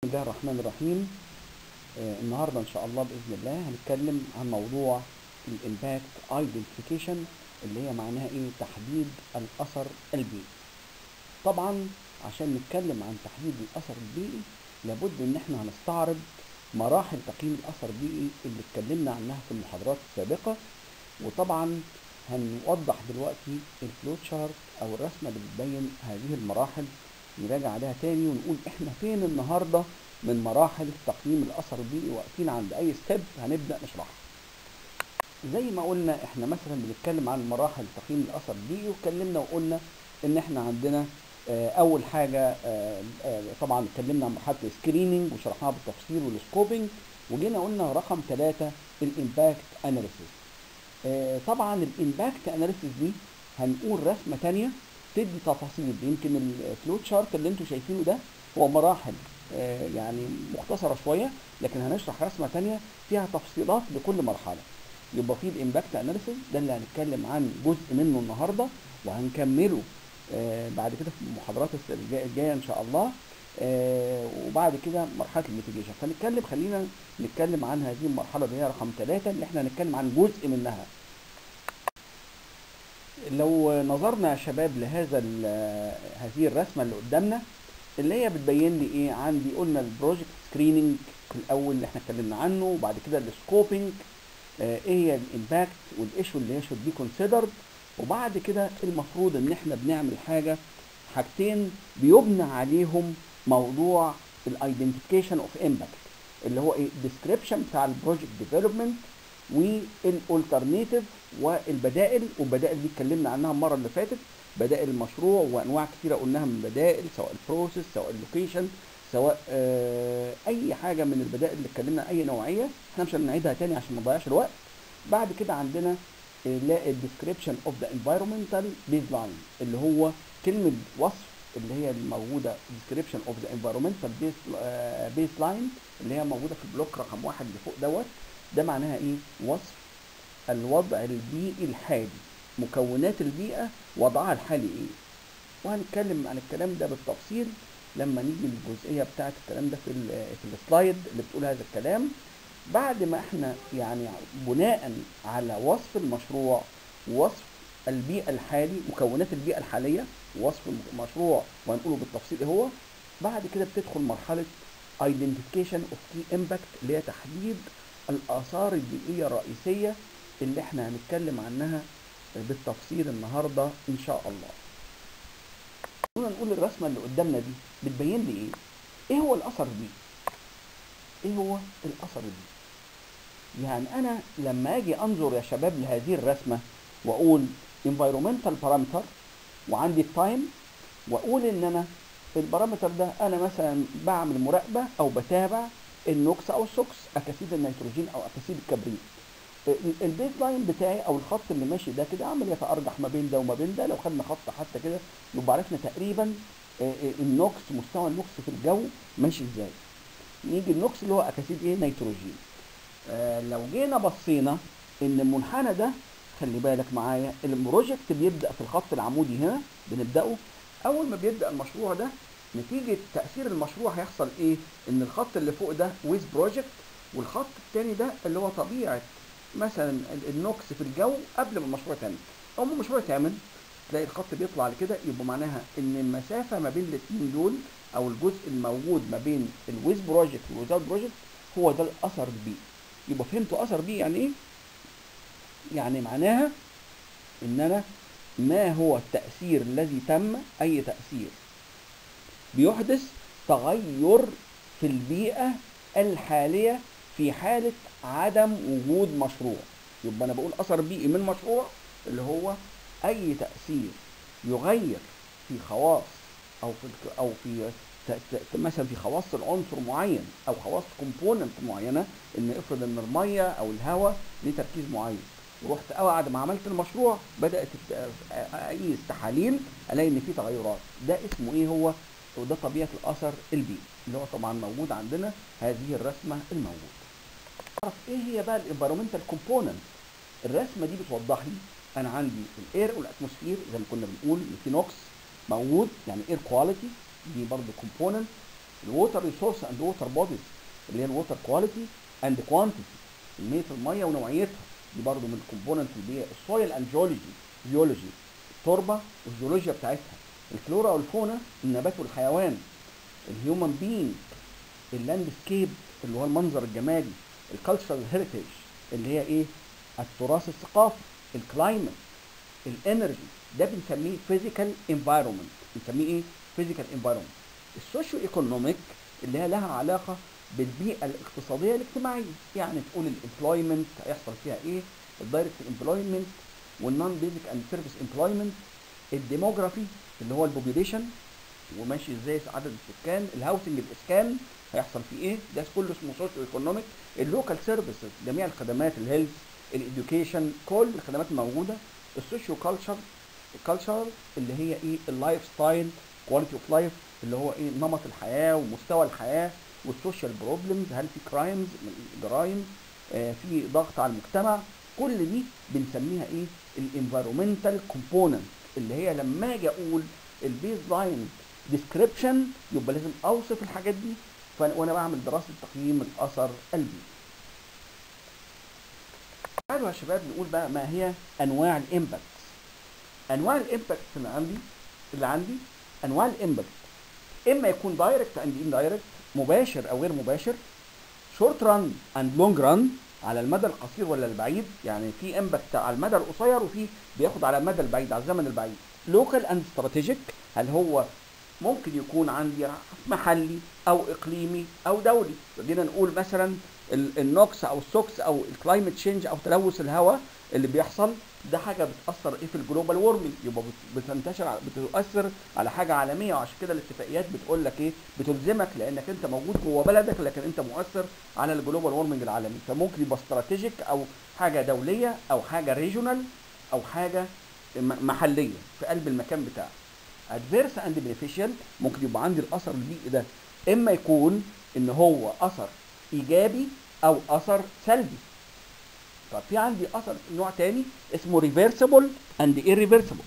بسم الله الرحمن الرحيم آه، النهارده ان شاء الله باذن الله هنتكلم عن موضوع الامباكت ايدنتيفيكيشن اللي هي معناها ايه تحديد الاثر البيئي طبعا عشان نتكلم عن تحديد الاثر البيئي لابد ان احنا هنستعرض مراحل تقييم الاثر البيئي اللي اتكلمنا عنها في المحاضرات السابقه وطبعا هنوضح دلوقتي الفلو تشارت او الرسمه اللي بتبين هذه المراحل نراجع عليها تاني ونقول احنا فين النهارده من مراحل تقييم الاثر البيئي واقفين عند اي ستيب هنبدا نشرحها زي ما قلنا احنا مثلا بنتكلم عن مراحل تقييم الاثر البيئي واتكلمنا وقلنا ان احنا عندنا آه، اول حاجه آه، آه، طبعا اتكلمنا عن مرحله السكريننج وشرحناها بالتفصيل والسكوبنج وجينا قلنا رقم ثلاثة الامباكت اناليسيس طبعا الامباكت اناليسيس دي هنقول رسمه تانية تدي تفاصيل يمكن الفلو تشارت اللي انتم شايفينه ده هو مراحل آه، يعني مختصره شويه لكن هنشرح رسمه تانية فيها تفصيلات لكل مرحله يبقى في الامباكت اناليسيس ده اللي هنتكلم عن جزء منه النهارده وهنكمله آه، بعد كده في المحاضرات الس- الجايه الجاية ان شاء الله آه، وبعد كده مرحله الميتيجيشن فنتكلم خلينا نتكلم عن هذه المرحله اللي هي رقم ثلاثة اللي احنا هنتكلم عن جزء منها لو نظرنا يا شباب لهذا ال- هذه الرسمه اللي قدامنا اللي هي بتبين لي ايه عندي قلنا البروجكت سكريننج الاول اللي احنا اتكلمنا عنه وبعد كده السكوبنج ايه هي الامباكت والايشو اللي هي should be considered وبعد كده المفروض ان احنا بنعمل حاجه حاجتين بيبنى عليهم موضوع الايدنتيفيكيشن اوف امباكت اللي هو ايه ديسكريبشن بتاع البروجكت ديفلوبمنت والالترناتيف والبدائل والبدائل دي اتكلمنا عنها المره اللي فاتت بدائل المشروع وانواع كتيره قلناها من البدائل سواء البروسيس سواء اللوكيشن سواء آه اي حاجه من البدائل اللي اتكلمنا اي نوعيه احنا مش هنعيدها تاني عشان ما نضيعش الوقت بعد كده عندنا الديسكريبشن اوف ذا انفايرمنتال بيز لاين اللي هو كلمه وصف اللي هي الموجوده description اوف ذا environmental بيز لاين اللي هي موجوده في البلوك رقم واحد اللي فوق دوت ده معناها ايه؟ وصف الوضع البيئي الحالي مكونات البيئة وضعها الحالي ايه وهنتكلم عن الكلام ده بالتفصيل لما نيجي للجزئية بتاعت الكلام ده في, ال- في السلايد اللي بتقول هذا الكلام بعد ما احنا يعني بناء على وصف المشروع وصف البيئة الحالي مكونات البيئة الحالية وصف المشروع وهنقوله بالتفصيل ايه هو بعد كده بتدخل مرحلة identification of key impact اللي هي تحديد الآثار البيئية الرئيسية اللي احنا هنتكلم عنها بالتفصيل النهارده ان شاء الله. خلونا نقول الرسمه اللي قدامنا دي بتبين لي ايه؟ ايه هو الاثر البيئي؟ ايه هو الاثر البيئي؟ يعني انا لما اجي انظر يا شباب لهذه الرسمه واقول environmental parameter وعندي التايم واقول ان انا البارامتر ده انا مثلا بعمل مراقبه او بتابع النوكس او السوكس اكاسيد النيتروجين او اكاسيد الكبريت البيز لاين بتاعي او الخط اللي ماشي ده كده عمال يتارجح ما بين ده وما بين ده لو خدنا خط حتى كده يبقى عرفنا تقريبا آه، آه، النوكس مستوى النوكس في الجو ماشي ازاي يجي النوكس اللي هو اكاسيد ايه نيتروجين آه لو جينا بصينا ان المنحنى ده خلي بالك معايا البروجكت بيبدا في الخط العمودي هنا بنبداه اول ما بيبدا المشروع ده نتيجه تاثير المشروع هيحصل ايه ان الخط اللي فوق ده ويز بروجكت والخط التاني ده اللي هو طبيعه مثلا ال- النوكس في الجو قبل ما المشروع يتعمل اول ما المشروع يتعمل تلاقي الخط بيطلع لكده يبقى معناها ان المسافه ما بين الاثنين دول او الجزء الموجود ما بين الويز بروجكت والويزاوت بروجكت هو ده الاثر البيئي يبقى فهمتوا اثر بيئي يعني ايه يعني معناها ان انا ما هو التاثير الذي تم اي تاثير بيحدث تغير في البيئه الحاليه في حاله عدم وجود مشروع يبقى انا بقول اثر بيئي من مشروع اللي هو اي تاثير يغير في خواص او في الك- او في ت- ت- مثلا في خواص العنصر معين او خواص كومبوننت معينه ان افرض ان الميه او الهواء ليه تركيز معين ورحت بعد ما عملت المشروع بدات الت- اقيس تحاليل الاقي ان في تغيرات ده اسمه ايه هو وده طبيعه الاثر البيئي اللي هو طبعا موجود عندنا هذه الرسمه الموجوده اعرف ايه هي بقى الانفيرومنتال كومبوننت الرسمه دي بتوضح لي انا عندي الاير والاتموسفير زي ما كنا بنقول إن في نوكس موجود يعني اير كواليتي دي برضه كومبوننت الووتر ريسورس اند ووتر بوديز اللي هي الووتر كواليتي اند كوانتيتي كميه الميه ونوعيتها دي برضو من الكومبوننت اللي هي السويل اند جيولوجي جيولوجي التربه والجيولوجيا بتاعتها الفلورا والفونا النبات والحيوان الهيومن بين اللاندسكيب اللي هو المنظر الجمالي الكالتشرال هيريتيج اللي هي ايه التراث الثقافي الكلايمت الانرجي ده بنسميه فيزيكال انفايرمنت بنسميه ايه فيزيكال انفايرمنت السوشيو ايكونوميك اللي هي لها علاقه بالبيئه الاقتصاديه الاجتماعيه يعني تقول الامبلويمنت هيحصل فيها ايه الدايركت امبلويمنت والنون بيزك اند سيرفيس امبلويمنت الديموغرافي اللي هو البوبيليشن وماشي ازاي عدد السكان الهاوسنج الاسكان هيحصل فيه ايه ده كله اسمه سوشيو ايكونوميك اللوكال سيرفيسز جميع الخدمات الهيلث الاديوكيشن كل الخدمات الموجوده السوشيو كلتشر الكالتشر اللي هي ايه اللايف ستايل كواليتي اوف لايف اللي هو ايه نمط الحياه ومستوى الحياه والسوشيال بروبلمز هل في كرايمز جرائم آه في ضغط على المجتمع كل دي بنسميها ايه الانفيرومنتال كومبوننت اللي هي لما اجي اقول البيز لاين ديسكريبشن يبقى لازم اوصف الحاجات دي وانا بعمل دراسه تقييم الاثر البيئي تعالوا يا شباب نقول بقى ما هي انواع الامباكت انواع الامباكت اللي عندي اللي عندي انواع الامباكت اما يكون دايركت اند اندايركت مباشر او غير مباشر شورت ران اند لونج ران على المدى القصير ولا البعيد يعني في امباكت على المدى القصير وفي بياخد على المدى البعيد على الزمن البعيد لوكال اند استراتيجيك هل هو ممكن يكون عندي محلي او اقليمي او دولي جينا نقول مثلا النوكس او السوكس او الكلايمت تشينج او تلوث الهواء اللي بيحصل ده حاجه بتاثر ايه في الجلوبال وورمنج يبقى بتنتشر بتؤثر على حاجه عالميه وعشان كده الاتفاقيات بتقول لك ايه بتلزمك لانك انت موجود جوه بلدك لكن انت مؤثر على الجلوبال وورمنج العالمي فممكن يبقى استراتيجيك او حاجه دوليه او حاجه ريجونال او حاجه محليه في قلب المكان بتاعك ادفيرس اند بينيفيشال ممكن يبقى عندي الاثر البيئي ده اما يكون ان هو اثر ايجابي او اثر سلبي طب في عندي اثر نوع تاني اسمه ريفرسبل اند irreversible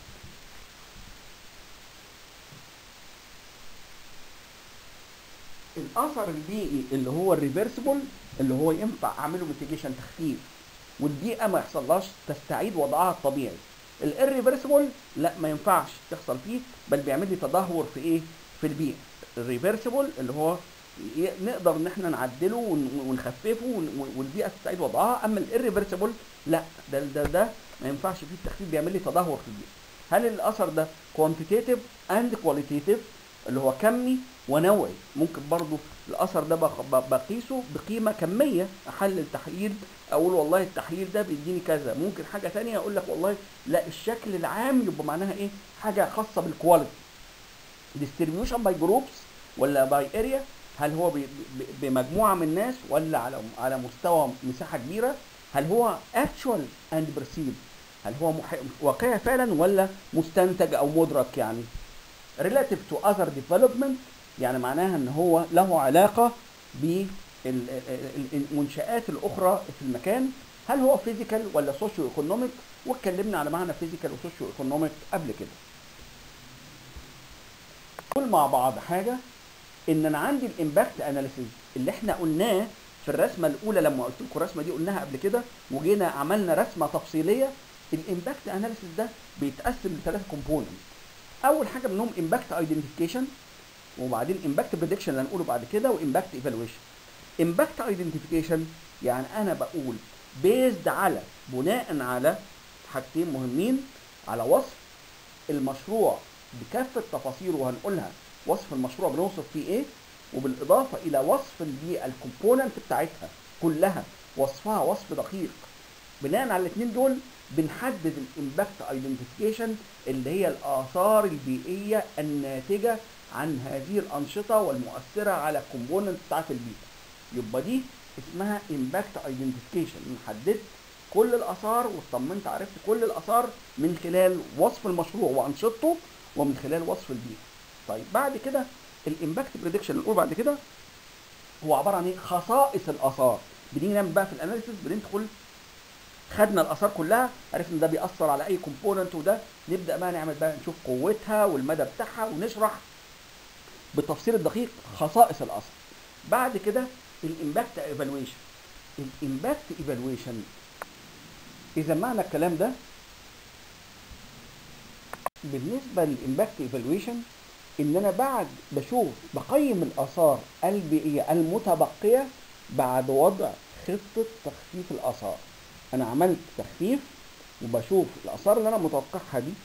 الاثر البيئي اللي هو الريفرسبل اللي هو ينفع اعمله ميتيجيشن تخفيف والبيئه ما يحصلهاش تستعيد وضعها الطبيعي الريفرسبل لا ما ينفعش تحصل فيه بل بيعمل لي تدهور في ايه في البيئه الريفرسبل اللي هو نقدر ان احنا نعدله ونخففه والبيئه تستعيد وضعها اما الريفرسبل لا ده ده ده ما ينفعش فيه التخفيف بيعمل لي تدهور في البيئه هل الاثر ده كوانتيتيف اند كواليتيف اللي هو كمي ونوعي ممكن برضو الاثر ده بقيسه بقيمه كميه احلل تحليل اقول والله التحليل ده بيديني كذا ممكن حاجه تانية اقول لك والله لا الشكل العام يبقى معناها ايه حاجه خاصه بالكواليتي ديستريبيوشن باي جروبس ولا باي اريا هل هو بمجموعه من الناس ولا على على مستوى مساحه كبيره هل هو اكشوال اند برسيف هل هو واقعي فعلا ولا مستنتج او مدرك يعني relative to other development يعني معناها ان هو له علاقه بالمنشآت الاخرى في المكان هل هو فيزيكال ولا سوشيو ايكونوميك واتكلمنا على معنى فيزيكال وسوشيو ايكونوميك قبل كده نقول مع بعض حاجه ان انا عندي الامباكت اناليسيز اللي احنا قلناه في الرسمه الاولى لما قلت لكم الرسمه دي قلناها قبل كده وجينا عملنا رسمه تفصيليه الامباكت اناليسيز ده بيتقسم لثلاثه كومبوننت اول حاجه منهم امباكت ايدنتيفيكيشن وبعدين امباكت بريدكشن اللي هنقوله بعد كده وامباكت ايفالويشن امباكت ايدنتيفيكيشن يعني انا بقول بيزد على بناء على حاجتين مهمين على وصف المشروع بكافه تفاصيله وهنقولها وصف المشروع بنوصف فيه ايه وبالاضافه الى وصف البيئه الكومبوننت بتاعتها كلها وصفها وصف دقيق بناء على الاثنين دول بنحدد الامباكت ايدنتيفيكيشن اللي هي الاثار البيئيه الناتجه عن هذه الانشطه والمؤثره على الكومبوننت بتاعت البيئه يبقى دي اسمها امباكت ايدنتيفيكيشن حددت كل الاثار واطمنت عرفت كل الاثار من خلال وصف المشروع وانشطته ومن خلال وصف البيئه طيب بعد كده الامباكت بريدكشن نقول بعد كده هو عباره عن ايه خصائص الاثار بنيجي نعمل بقى في الاناليسيس بندخل خدنا الاثار كلها عرفنا ان ده بيأثر على اي كومبوننت وده نبدا بقى نعمل بقى نشوف قوتها والمدى بتاعها ونشرح بالتفصيل الدقيق خصائص الاثر بعد كده الامباكت ايفالويشن الامباكت ايفالويشن اذا معنى الكلام ده بالنسبه للامباكت ايفالويشن ان انا بعد بشوف بقيم الاثار البيئيه المتبقيه بعد وضع خطه تخفيف الاثار انا عملت تخفيف وبشوف الاثار اللي انا متوقعها دي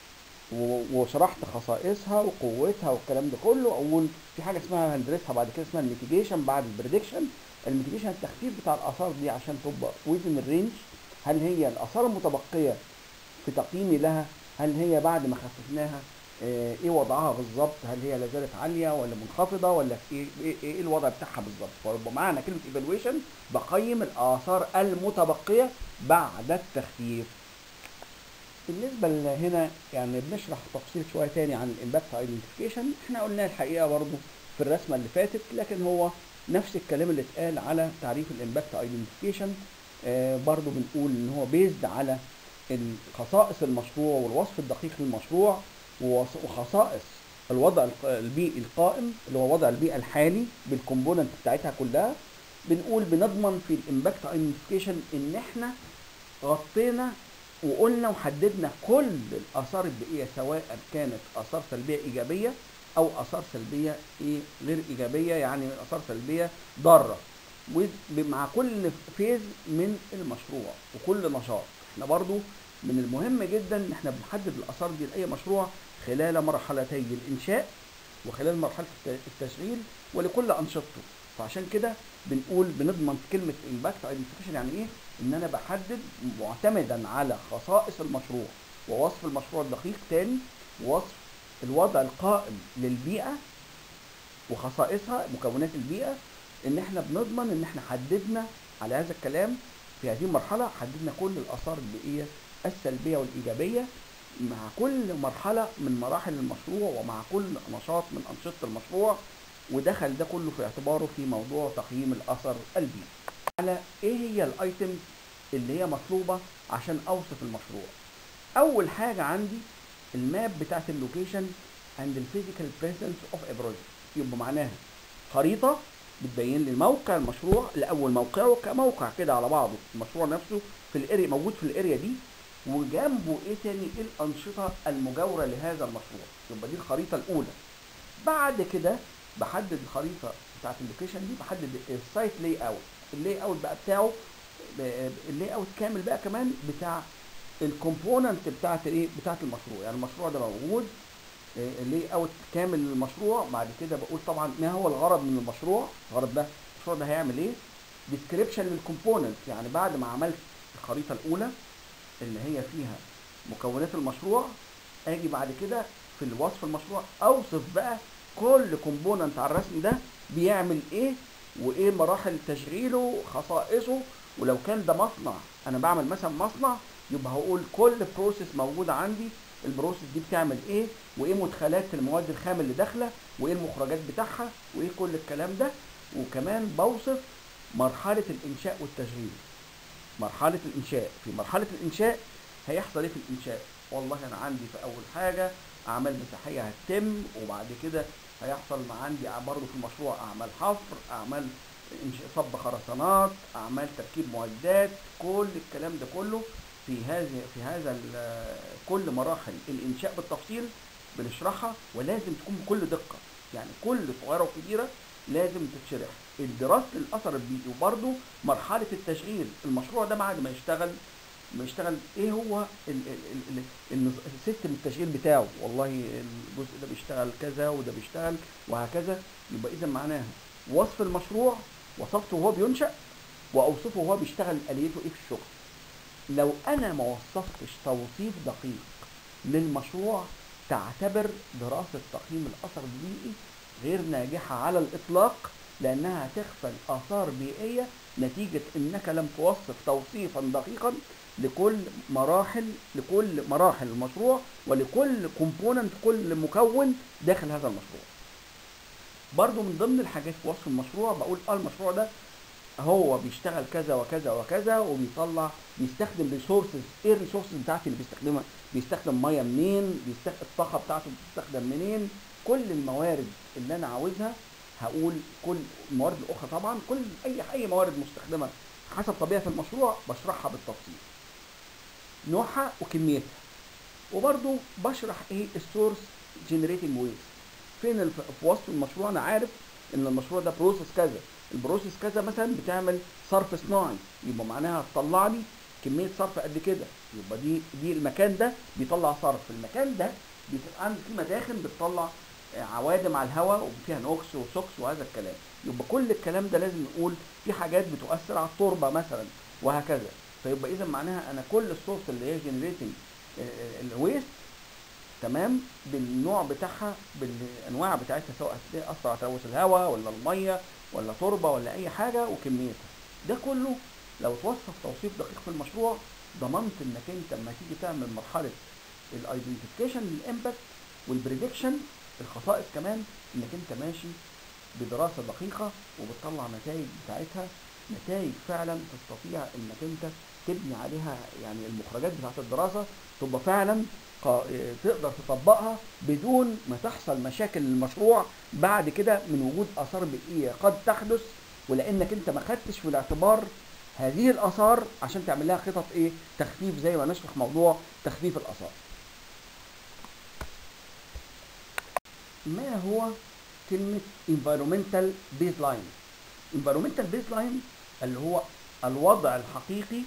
و- وشرحت خصائصها وقوتها والكلام ده كله اقول في حاجه اسمها هندرسها بعد كده اسمها الميتيجيشن بعد البريدكشن الميتيجيشن التخفيف بتاع الاثار دي عشان تبقى ويزن الرينج هل هي الاثار المتبقيه في تقييمي لها هل هي بعد ما خففناها آه، ايه وضعها بالظبط هل هي لا زالت عاليه ولا منخفضه ولا ايه ايه, إيه الوضع بتاعها بالظبط فيبقى معنى كلمه ايفالويشن بقيم الاثار المتبقيه بعد التخفيف بالنسبه هنا يعني بنشرح تفصيل شويه تاني عن الامباكت ايدنتيفيكيشن احنا قلنا الحقيقه برضو في الرسمه اللي فاتت لكن هو نفس الكلام اللي اتقال على تعريف الامباكت ايدنتيفيكيشن آه برضو بنقول ان هو بيزد على خصائص المشروع والوصف الدقيق للمشروع ووص- وخصائص الوضع الق- البيئي القائم اللي هو وضع البيئه الحالي بالكومبوننت بتاعتها كلها بنقول بنضمن في الامباكت ايدنتيفيكيشن ان احنا غطينا وقلنا وحددنا كل الاثار البيئيه سواء كانت اثار سلبيه ايجابيه او اثار سلبيه ايه غير ايجابيه يعني اثار سلبيه ضاره وز- مع كل فيز من المشروع وكل نشاط احنا برضو من المهم جدا ان احنا بنحدد الاثار دي لاي مشروع خلال مرحلتي الانشاء وخلال مرحله الت- التشغيل ولكل انشطته فعشان كده بنقول بنضمن كلمه امباكت ايدنتيفيكيشن يعني ايه ان انا بحدد معتمدا على خصائص المشروع ووصف المشروع الدقيق تاني ووصف الوضع القائم للبيئه وخصائصها مكونات البيئه ان احنا بنضمن ان احنا حددنا على هذا الكلام في هذه المرحله حددنا كل الاثار البيئيه السلبيه والايجابيه مع كل مرحله من مراحل المشروع ومع كل نشاط من انشطه المشروع ودخل ده كله في اعتباره في موضوع تقييم الاثر البيئي على ايه هي الايتمز اللي هي مطلوبه عشان اوصف المشروع اول حاجه عندي الماب بتاعت اللوكيشن اند الفيزيكال بريزنس اوف ا بروجكت يبقى معناها خريطه بتبين لي موقع المشروع الاول موقعه كموقع كده على بعضه المشروع نفسه في الاريا موجود في الاريا دي وجنبه ايه تاني ايه الانشطه المجاوره لهذا المشروع يبقى دي الخريطه الاولى بعد كده بحدد الخريطه بتاعت اللوكيشن دي بحدد السايت لاي اوت اللاي اوت بقى بتاعه اللاي اوت كامل بقى كمان بتاع الكومبوننت بتاعت الايه بتاعت المشروع يعني المشروع ده موجود اللاي اوت كامل للمشروع بعد كده بقول طبعا ما هو الغرض من المشروع الغرض ده المشروع ده هيعمل ايه ديسكريبشن للكومبوننت يعني بعد ما عملت الخريطه الاولى اللي هي فيها مكونات المشروع اجي بعد كده في الوصف المشروع اوصف بقى كل كومبوننت على الرسم ده بيعمل ايه وايه مراحل تشغيله خصائصه ولو كان ده مصنع انا بعمل مثلا مصنع يبقى هقول كل بروسيس موجوده عندي البروسيس دي بتعمل ايه وايه مدخلات المواد الخام اللي داخله وايه المخرجات بتاعها وايه كل الكلام ده وكمان بوصف مرحله الانشاء والتشغيل مرحله الانشاء في مرحله الانشاء هيحصل ايه في الانشاء والله انا عندي في اول حاجه اعمال مساحيه هتتم وبعد كده هيحصل مع عندي برضه في المشروع اعمال حفر اعمال انشاء صب خرسانات اعمال تركيب معدات كل الكلام ده كله في هذه في هذا ال- كل مراحل الانشاء بالتفصيل بنشرحها ولازم تكون بكل دقه يعني كل صغيره وكبيره لازم تتشرح دراسه الاثر البيئي وبرده مرحله التشغيل المشروع ده بعد ما يشتغل ما يشتغل ايه هو ال- ال- ال- ال- السيستم التشغيل بتاعه والله الجزء ده بيشتغل كذا وده بيشتغل وهكذا يبقى اذا معناها وصف المشروع وصفته وهو بينشأ واوصفه وهو بيشتغل اليته ايه في الشغل لو انا ما وصفتش توصيف دقيق للمشروع تعتبر دراسة تقييم الأثر البيئي غير ناجحة على الإطلاق لأنها هتغفل آثار بيئية نتيجة أنك لم توصف توصيفا دقيقا لكل مراحل لكل مراحل المشروع ولكل كومبوننت كل مكون داخل هذا المشروع برضو من ضمن الحاجات في وصف المشروع بقول اه المشروع ده هو بيشتغل كذا وكذا وكذا وبيطلع بيستخدم ريسورسز ايه الريسورسز بتاعتي اللي بيستخدمها بيستخدم ميه منين بيستخدم الطاقه بتاعته بتستخدم منين كل الموارد اللي انا عاوزها هقول كل الموارد الاخرى طبعا كل اي اي موارد مستخدمه حسب طبيعه المشروع بشرحها بالتفصيل نوعها وكميتها وبرضو بشرح ايه السورس جنريتنج ويست فين الف... في وصف المشروع انا عارف ان المشروع ده بروسيس كذا البروسيس كذا مثلا بتعمل صرف صناعي يبقى معناها تطلع لي كميه صرف قد كده يبقى دي دي المكان ده بيطلع صرف المكان ده بيبقى عندي فيه مداخن بتطلع عوادم على الهواء وفيها نوكس وسوكس وهذا الكلام يبقى كل الكلام ده لازم نقول في حاجات بتؤثر على التربه مثلا وهكذا فيبقى اذا معناها انا كل السورس اللي هي جنريتنج الويست تمام بالنوع بتاعها بالانواع بتاعتها سواء اثر على تلوث الهواء ولا الميه ولا تربه ولا اي حاجه وكميتها ده كله لو توصف توصيف دقيق في المشروع ضمنت انك انت لما تيجي تعمل مرحله الايدنتيفيكيشن للامباكت والبريدكشن الخصائص كمان انك انت ماشي بدراسه دقيقه وبتطلع نتائج بتاعتها نتائج فعلا تستطيع انك انت تبني عليها يعني المخرجات بتاعت الدراسه تبقى فعلا تقدر تطبقها بدون ما تحصل مشاكل للمشروع بعد كده من وجود اثار بيئيه قد تحدث ولانك انت ما خدتش في الاعتبار هذه الاثار عشان تعمل لها خطط ايه تخفيف زي ما نشرح موضوع تخفيف الاثار ما هو كلمة environmental baseline environmental baseline اللي هو الوضع الحقيقي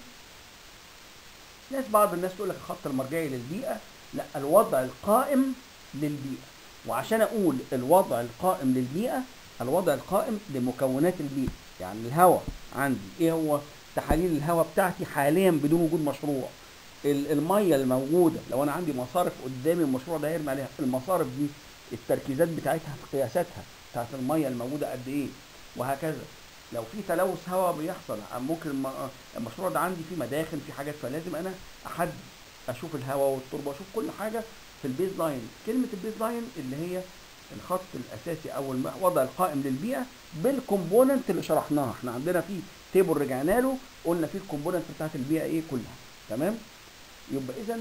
ناس بعض الناس تقول لك الخط المرجعي للبيئة لا الوضع القائم للبيئة وعشان اقول الوضع القائم للبيئة الوضع القائم لمكونات البيئة يعني الهواء عندي ايه هو تحاليل الهواء بتاعتي حاليا بدون وجود مشروع المية الموجودة لو انا عندي مصارف قدامي المشروع ده هيرمي عليها المصارف دي التركيزات بتاعتها في قياساتها بتاعت الميه الموجوده قد ايه وهكذا لو في تلوث هواء بيحصل ممكن المشروع ده عندي فيه مداخل في حاجات فلازم انا احدد اشوف الهواء والتربه اشوف كل حاجه في البيز لاين كلمه البيز لاين اللي هي الخط الاساسي او الوضع القائم للبيئه بالكومبوننت اللي شرحناها احنا عندنا في تيبل رجعنا له قلنا فيه الكومبوننت بتاعت البيئه ايه كلها تمام يبقى اذا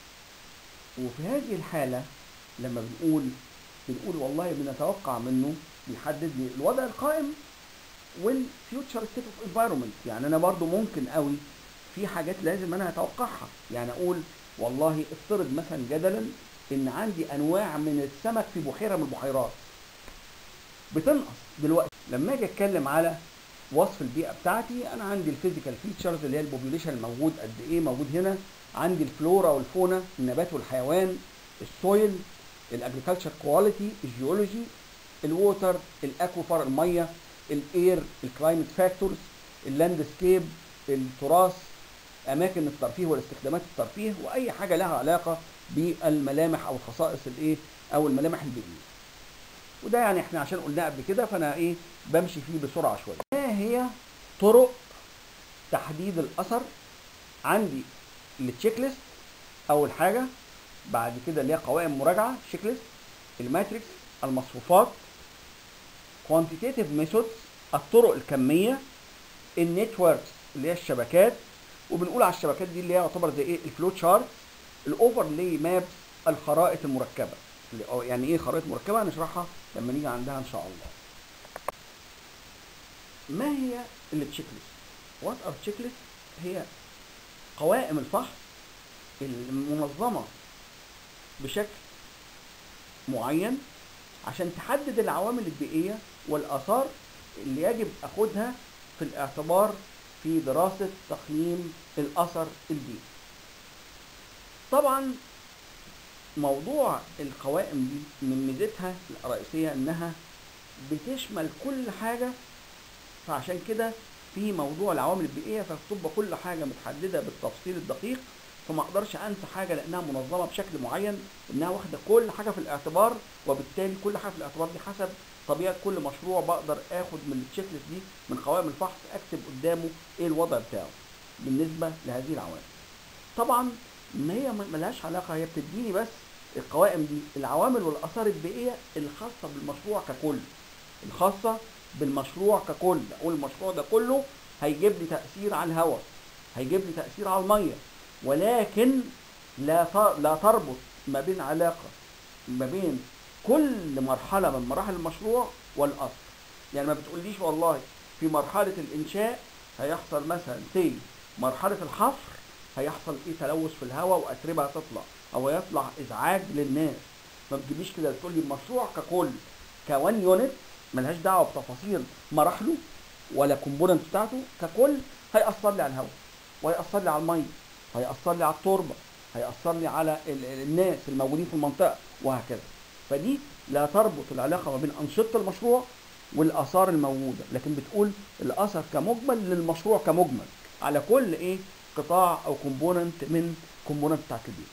وفي هذه الحاله لما بنقول بنقول والله بنتوقع منه بيحدد لي الوضع القائم والفيوتشر ستيت اوف انفايرمنت يعني انا برضو ممكن قوي في حاجات لازم انا اتوقعها يعني اقول والله افترض مثلا جدلا ان عندي انواع من السمك في بحيره من البحيرات بتنقص دلوقتي لما اجي اتكلم على وصف البيئه بتاعتي انا عندي الفيزيكال فيتشرز اللي هي البوبيوليشن الموجود قد ايه موجود هنا عندي الفلورا والفونا النبات والحيوان السويل الاجريكلتشر كواليتي الجيولوجي الووتر الاكوفر الميه الاير الكلايمت فاكتورز اللاندسكيب التراث اماكن الترفيه والاستخدامات الترفيه واي حاجه لها علاقه بالملامح او الخصائص الايه او الملامح البيئيه وده يعني احنا عشان قلناه قبل كده فانا ايه بمشي فيه بسرعه شويه ما هي طرق تحديد الاثر عندي التشيك ليست اول حاجه بعد كده اللي هي قوائم مراجعه تشيك ليست الماتريكس المصفوفات كوانتيتيف ميثودز الطرق الكميه النتوركس اللي هي الشبكات وبنقول على الشبكات دي اللي هي يعتبر زي ايه الفلو تشارت الاوفرلاي مابس الخرائط المركبه يعني ايه خرائط مركبه هنشرحها لما نيجي عندها ان شاء الله ما هي التشيك ليست وات ار تشيك ليست هي قوائم الفحص المنظمه بشكل معين عشان تحدد العوامل البيئيه والاثار اللي يجب اخدها في الاعتبار في دراسه تقييم الاثر البيئي طبعا موضوع القوائم دي من ميزتها الرئيسيه انها بتشمل كل حاجه فعشان كده في موضوع العوامل البيئيه فبتبقى كل حاجه متحدده بالتفصيل الدقيق فما اقدرش انسى حاجه لانها منظمه بشكل معين انها واخده كل حاجه في الاعتبار وبالتالي كل حاجه في الاعتبار دي حسب طبيعه كل مشروع بقدر اخد من التشيك ليست دي من قوائم الفحص اكتب قدامه ايه الوضع بتاعه بالنسبه لهذه العوامل. طبعا ما هي ملهاش علاقه هي بتديني بس القوائم دي العوامل والاثار البيئيه الخاصه بالمشروع ككل. الخاصه بالمشروع ككل، اقول المشروع ده كله هيجيب لي تاثير على الهواء، هيجيب لي تاثير على الميه، ولكن لا لا تربط ما بين علاقه ما بين كل مرحله من مراحل المشروع والاصل يعني ما بتقوليش والله في مرحله الانشاء هيحصل مثلا سي مرحله الحفر هيحصل ايه تلوث في الهواء واتربه هتطلع او هيطلع ازعاج للناس ما بتجيبليش كده تقول لي المشروع ككل كوان يونت ملهاش دعوه بتفاصيل مراحله ولا كومبوننت بتاعته ككل هيأثر لي على الهواء وهيأثر لي على الميه هيأثر لي على التربه هيأثر لي على ال- ال- الناس الموجودين في المنطقه وهكذا فدي لا تربط العلاقه ما بين انشطه المشروع والاثار الموجوده لكن بتقول الاثر كمجمل للمشروع كمجمل على كل ايه قطاع او كومبوننت من كومبوننت بتاعت البيت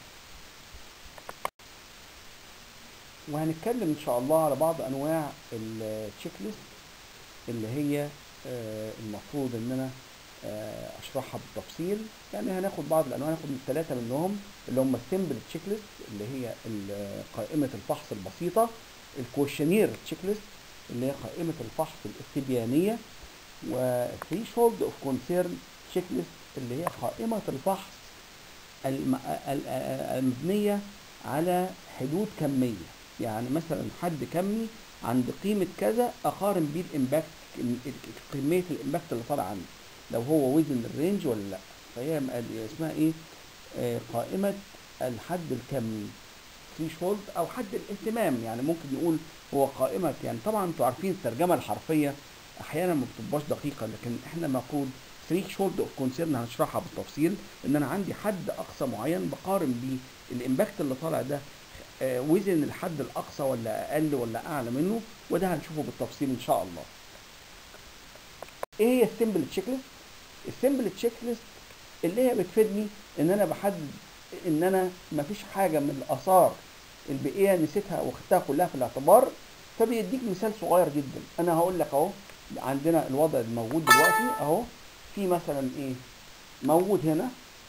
وهنتكلم ان شاء الله على بعض انواع التشيك ليست اللي هي آه، المفروض ان انا آه، اشرحها بالتفصيل يعني هناخد بعض الانواع هناخد ثلاثه منهم اللي هم السمبل تشيك ليست اللي هي ال- قائمه الفحص البسيطه الكوشنير تشيك ليست اللي هي قائمه الفحص الاستبيانيه وثريشولد اوف كونسيرن تشيك ليست اللي هي قائمه الفحص الم- ال- ال- المبنيه على حدود كميه يعني مثلا حد كمي عند قيمه كذا اقارن بيه الامباكت كميه الامباكت اللي طالع عندي لو هو وزن الرينج ولا لا فهي م- اسمها ايه آه، قائمه الحد الكمي ثريشولد او حد الاهتمام يعني ممكن نقول هو قائمه يعني طبعا انتوا عارفين الترجمه الحرفيه احيانا ما بتبقاش دقيقه لكن احنا المفروض ثريشولد اوف كونسيرن هنشرحها بالتفصيل ان انا عندي حد اقصى معين بقارن بيه الامباكت اللي طالع ده آه، وزن الحد الاقصى ولا اقل ولا اعلى منه وده هنشوفه بالتفصيل ان شاء الله ايه هي السمبل تشيك ليست السمبل تشيك ليست اللي هي بتفيدني ان انا بحدد ان انا مفيش حاجه من الاثار البيئيه نسيتها واخدتها كلها في الاعتبار فبيديك مثال صغير جدا انا هقول لك اهو عندنا الوضع الموجود دلوقتي اهو في مثلا ايه موجود هنا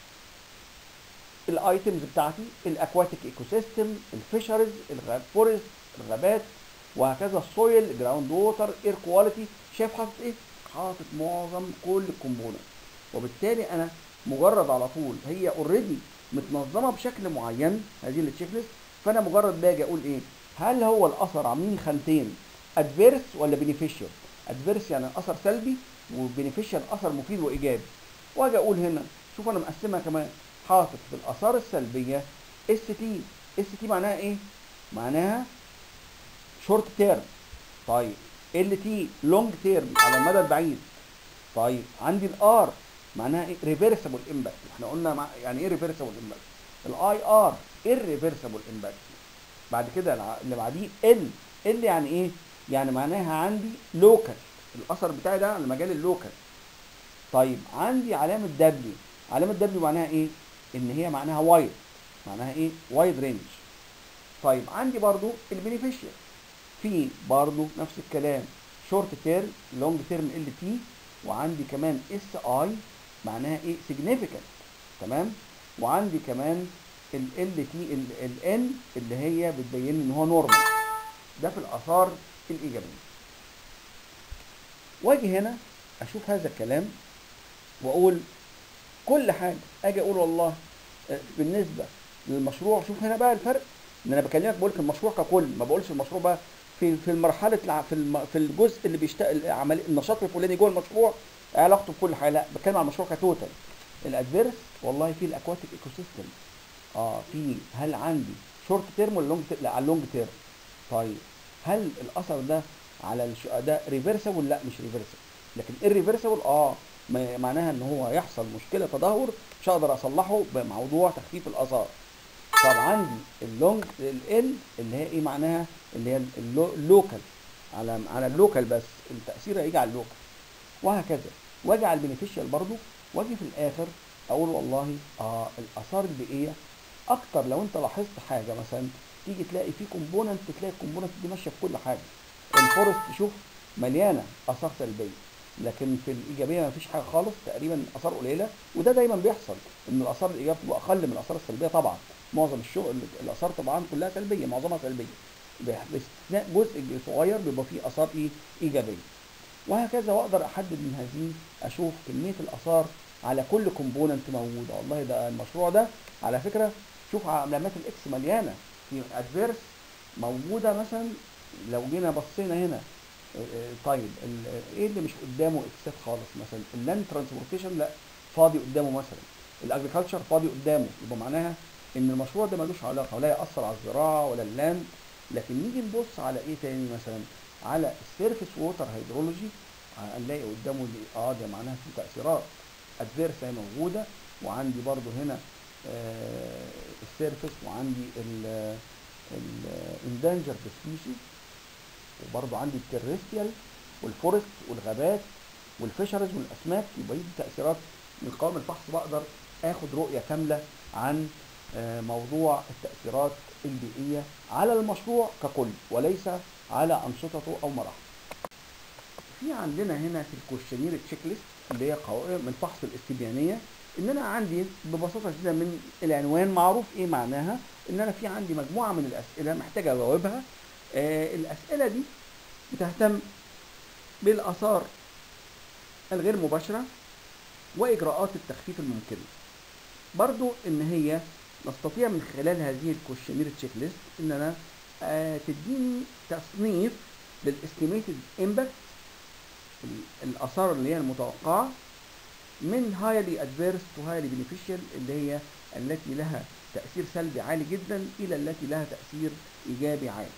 الايتمز بتاعتي الاكواتيك ايكو سيستم الفيشرز الغاب فورست الغابات وهكذا السويل جراوند ووتر اير كواليتي شايف حاطط ايه حاطط معظم كل الكومبوننت وبالتالي انا مجرد على طول هي اوريدي متنظمه بشكل معين هذه التشيك ليست فانا مجرد باجي اقول ايه هل هو الاثر عاملين خانتين ادفيرس ولا بينيفيشال ادفيرس يعني اثر سلبي وبينيفيشال اثر مفيد وايجابي واجي اقول هنا شوف انا مقسمها كمان حاطط في الاثار السلبيه اس تي اس تي معناها ايه معناها شورت تيرم طيب ال تي لونج تيرم على المدى البعيد طيب عندي الار معناها ايه ريفرسبل امباكت احنا قلنا مع يعني ايه ريفرسبل امباكت الاي ار irreversible امباكت بعد كده الع- اللي بعديه ال ال يعني ايه يعني معناها عندي لوكال الاثر بتاعي ده على مجال اللوكال طيب عندي علامه دبليو علامه دبليو معناها ايه ان هي معناها وايد معناها ايه وايد رينج طيب عندي برضو البينيفيشال في برضو نفس الكلام شورت تيرم لونج تيرم ال تي وعندي كمان اس اي معناها ايه significant تمام وعندي كمان ال ال تي ال ان اللي هي بتبين لي ان هو نورمال ده في الاثار الايجابيه واجي هنا اشوف هذا الكلام واقول كل حاجه اجي اقول والله آه، بالنسبه للمشروع شوف هنا بقى الفرق ان انا بكلمك بقول لك المشروع ككل ما بقولش المشروع بقى في في المرحله الع- في الم- في الجزء اللي بيشتغل عمل النشاط الفلاني جوه المشروع علاقته بكل حاجه لا بتكلم عن المشروع كتوتال الادفيرس والله في الاكواتيك ايكو سيستم اه في هل عندي شورت تيرم ولا لونج تيرم لا على اللونج تيرم طيب هل الاثر ده على الش... ده ريفرسبل لا مش ريفرسبل لكن الريفرسبل اه ما- معناها ان هو يحصل مشكله تدهور مش هقدر اصلحه بموضوع تخفيف الاثار طب عندي اللونج ال اللي هي ايه معناها اللي هي اللو- اللوكال على على اللوكال بس التاثير هيجي على اللوكال وهكذا واجي على البينيفيشال برضو واجي في الاخر اقول والله اه الاثار البيئيه اكتر لو انت لاحظت حاجه مثلا تيجي تلاقي في كومبوننت تلاقي الكومبوننت دي ماشيه في كل حاجه الفورست تشوف مليانه اثار سلبيه لكن في الايجابيه ما فيش حاجه خالص تقريبا اثار قليله وده دايما بيحصل ان الاثار الايجابيه بتبقى اقل من الاثار السلبيه طبعا معظم الشغل الاثار طبعا كلها سلبيه معظمها سلبيه باستثناء جزء صغير بيبقى فيه اثار ايه ايجابيه وهكذا واقدر احدد من هذه اشوف كميه الاثار على كل كومبوننت موجوده والله ده المشروع ده على فكره شوف علامات الاكس مليانه في ادفيرس موجوده مثلا لو جينا بصينا هنا آه، آه، طيب ال- ايه اللي مش قدامه اكسات خالص مثلا اللاند ترانسبورتيشن لا فاضي قدامه مثلا الاجريكلتشر فاضي قدامه يبقى معناها ان المشروع ده ملوش علاقه ولا ياثر على الزراعه ولا اللاند لكن نيجي نبص على ايه تاني مثلا على السيرفيس ووتر هيدرولوجي هنلاقي قدامه دي اه ده معناها في تاثيرات ادفيرس هي موجوده وعندي برضو هنا آه السيرفيس وعندي الاندانجرد سبيشيز وبرضو عندي الترستيال والفورست والغابات والفيشرز والاسماك يبقى دي تاثيرات من قوام الفحص بقدر اخد رؤيه كامله عن آه، موضوع التاثيرات البيئيه على المشروع ككل وليس على انشطته او مراحله. في عندنا هنا في الكوشنير تشيك ليست اللي هي قوائم الفحص الاستبيانيه ان انا عندي ببساطه شديده من العنوان معروف ايه معناها ان انا في عندي مجموعه من الاسئله محتاج اجاوبها آه الاسئله دي بتهتم بالاثار الغير مباشره واجراءات التخفيف الممكنه برضو ان هي نستطيع من خلال هذه الكوشنير تشيك ليست ان انا آه تديني تصنيف للاستيميتد امباكت الاثار اللي هي المتوقعه من هايلي ادفيرس تو هايلي بينيفيشال اللي هي التي لها تاثير سلبي عالي جدا الى التي لها تاثير ايجابي عالي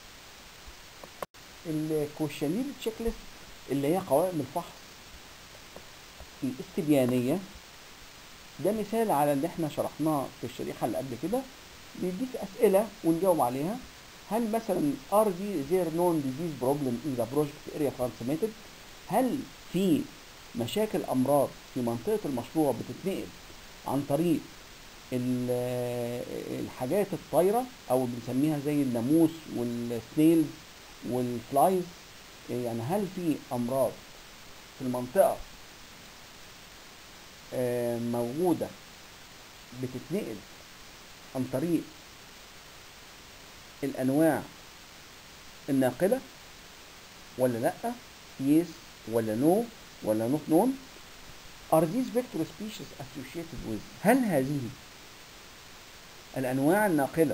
الكوشنير تشيك ليست اللي هي قوائم الفحص الاستبيانيه ده مثال على اللي احنا شرحناه في الشريحه اللي قبل كده بيديك اسئله ونجاوب عليها هل مثلا are there known disease problem in the project area transmitted هل في مشاكل امراض في منطقه المشروع بتتنقل عن طريق ال- الحاجات الطايره او بنسميها زي الناموس والسنيلز والفلايز يعني هل في امراض في المنطقه آه، موجوده بتتنقل عن طريق الانواع الناقله ولا لا يس ولا نو ولا نوت نون are these vector species associated with هل هذه الانواع الناقله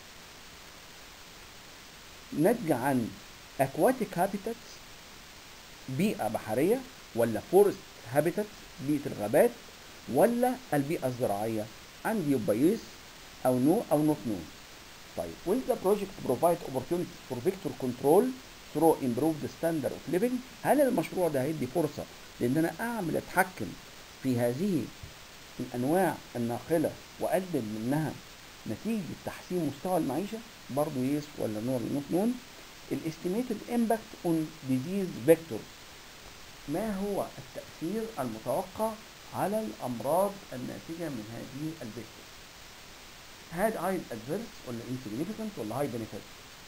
ناتجه عن aquatic habitats بيئه بحريه ولا forest habitats بيئه الغابات ولا البيئه الزراعيه عندي يبقى يس او نو او نوت نو طيب will the project provide opportunities for vector control through improved standard of living هل المشروع ده هيدي فرصه لان انا اعمل اتحكم في هذه الانواع الناقله واقلل منها نتيجه تحسين مستوى المعيشه برضه يس ولا نو ولا نوت نون الاستيميتد امباكت اون ديزيز فيكتور ما هو التاثير المتوقع على الامراض الناتجه من هذه الفيكتور هاد هاي ادفيرس ولا insignificant ولا هاي بنفيت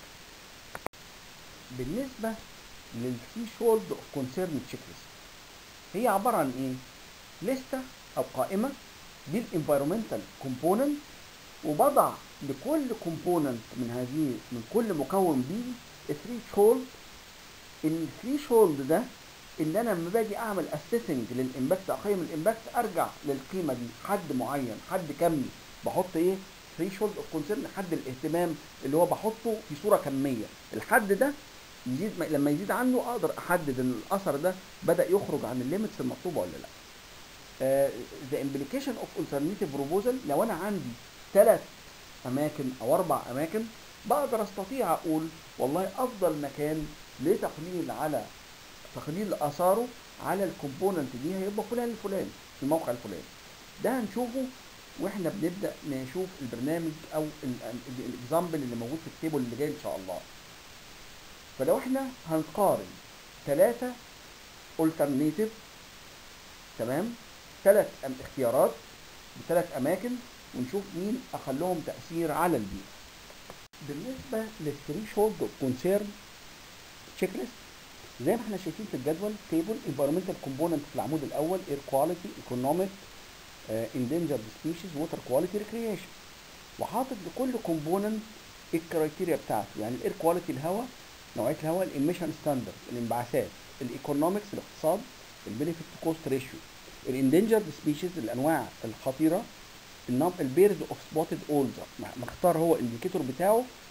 بالنسبه للثري شولد اوف كونسيرن تشيك ليست هي عباره عن ايه لسته او قائمه دي الانفايرمنتال كومبوننت وبضع لكل كومبوننت من هذه من كل مكون بيئي الثري شولد الثري شولد ده اللي انا لما باجي اعمل اسيسنج للامباكت اقيم الامباكت ارجع للقيمه دي حد معين حد كمي بحط ايه ثري شولد اوف كونسيرن حد الاهتمام اللي هو بحطه في صوره كميه الحد ده يزيد لما يزيد عنه اقدر احدد ان الاثر ده بدا يخرج عن الليميتس المطلوبه ولا لا ذا امبليكيشن اوف alternative بروبوزل لو انا عندي ثلاث اماكن او اربع اماكن بقدر استطيع اقول والله افضل مكان لتقليل على تقليل اثاره على الكومبوننت دي هيبقى فلان الفلاني في الموقع الفلاني ده هنشوفه واحنا بنبدا نشوف البرنامج او الاكزامبل اللي موجود في التيبل اللي جاي ان شاء الله فلو احنا هنقارن ثلاثة alternative تمام ثلاث اختيارات بثلاث اماكن ونشوف مين اقلهم تاثير على البيئه بالنسبه للثري شولد كونسيرن تشيك ليست زي ما احنا شايفين في الجدول تيبل انفيرمنتال كومبوننت في العمود الاول اير كواليتي ايكونوميك اندنجرد سبيشيز ووتر كواليتي ريكريشن وحاطط لكل كومبوننت الكرايتيريا بتاعته يعني الاير كواليتي الهواء نوعيه الهواء الاميشن ستاندرد الانبعاثات الايكونومكس الاقتصاد البينيفيت كوست ريشيو الاندنجرد سبيشيز الانواع الخطيره البيرز اوف سبوتد اولز مختار هو الانديكيتور بتاعه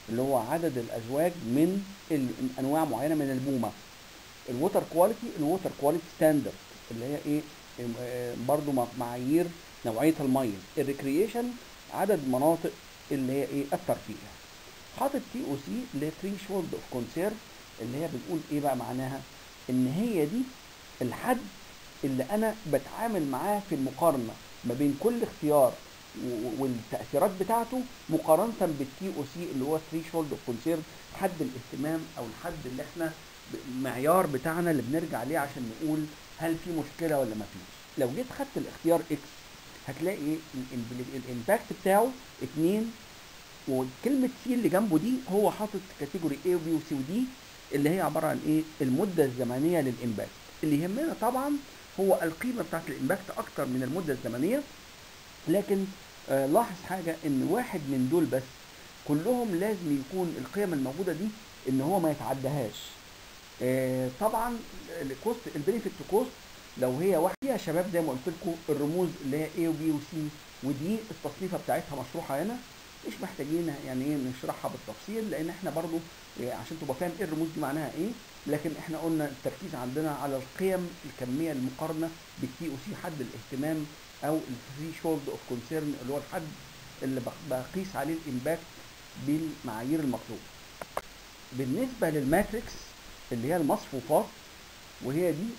اللي هو عدد الازواج من ال- انواع معينه من البومه الووتر كواليتي الووتر كواليتي ستاندرد اللي هي ايه آه، برضو مع- معايير نوعيه الميه الريكريشن عدد مناطق اللي هي ايه الترفيه حاطط تي او سي اللي هي ثري شولد اوف كونسيرن اللي هي بنقول ايه بقى معناها ان هي دي الحد اللي انا بتعامل معاه في المقارنه ما بين كل اختيار و- والتاثيرات بتاعته مقارنه بالتي او سي اللي هو ثري شولد اوف كونسيرن حد الاهتمام او الحد اللي احنا ب- المعيار بتاعنا اللي بنرجع ليه عشان نقول هل في مشكله ولا ما فيش لو جيت خدت الاختيار اكس هتلاقي ايه الامباكت بتاعه اتنين وكلمة سي اللي جنبه دي هو حاطط كاتيجوري A وبي وسي ودي اللي هي عبارة عن ايه المدة الزمنية للإمباكت اللي يهمنا طبعا هو القيمة بتاعت الإمباكت أكتر من المدة الزمنية لكن آه لاحظ حاجة إن واحد من دول بس كلهم لازم يكون القيم الموجودة دي إن هو ما يتعدهاش آه طبعا الكوست البينيفيت تو كوست لو هي واحده يا شباب زي ما قلت لكم الرموز اللي هي A وبي وسي ودي التصنيفه بتاعتها مشروحه هنا مش محتاجين يعني ايه نشرحها بالتفصيل لان احنا برضو إيه عشان تبقى فاهم ايه الرموز دي معناها ايه لكن احنا قلنا التركيز عندنا على القيم الكميه المقارنه بالتي او سي حد الاهتمام او الثري شولد اوف كونسيرن اللي هو الحد اللي بق- بقيس عليه الامباكت بالمعايير المطلوبه بالنسبه للماتريكس اللي هي المصفوفات وهي دي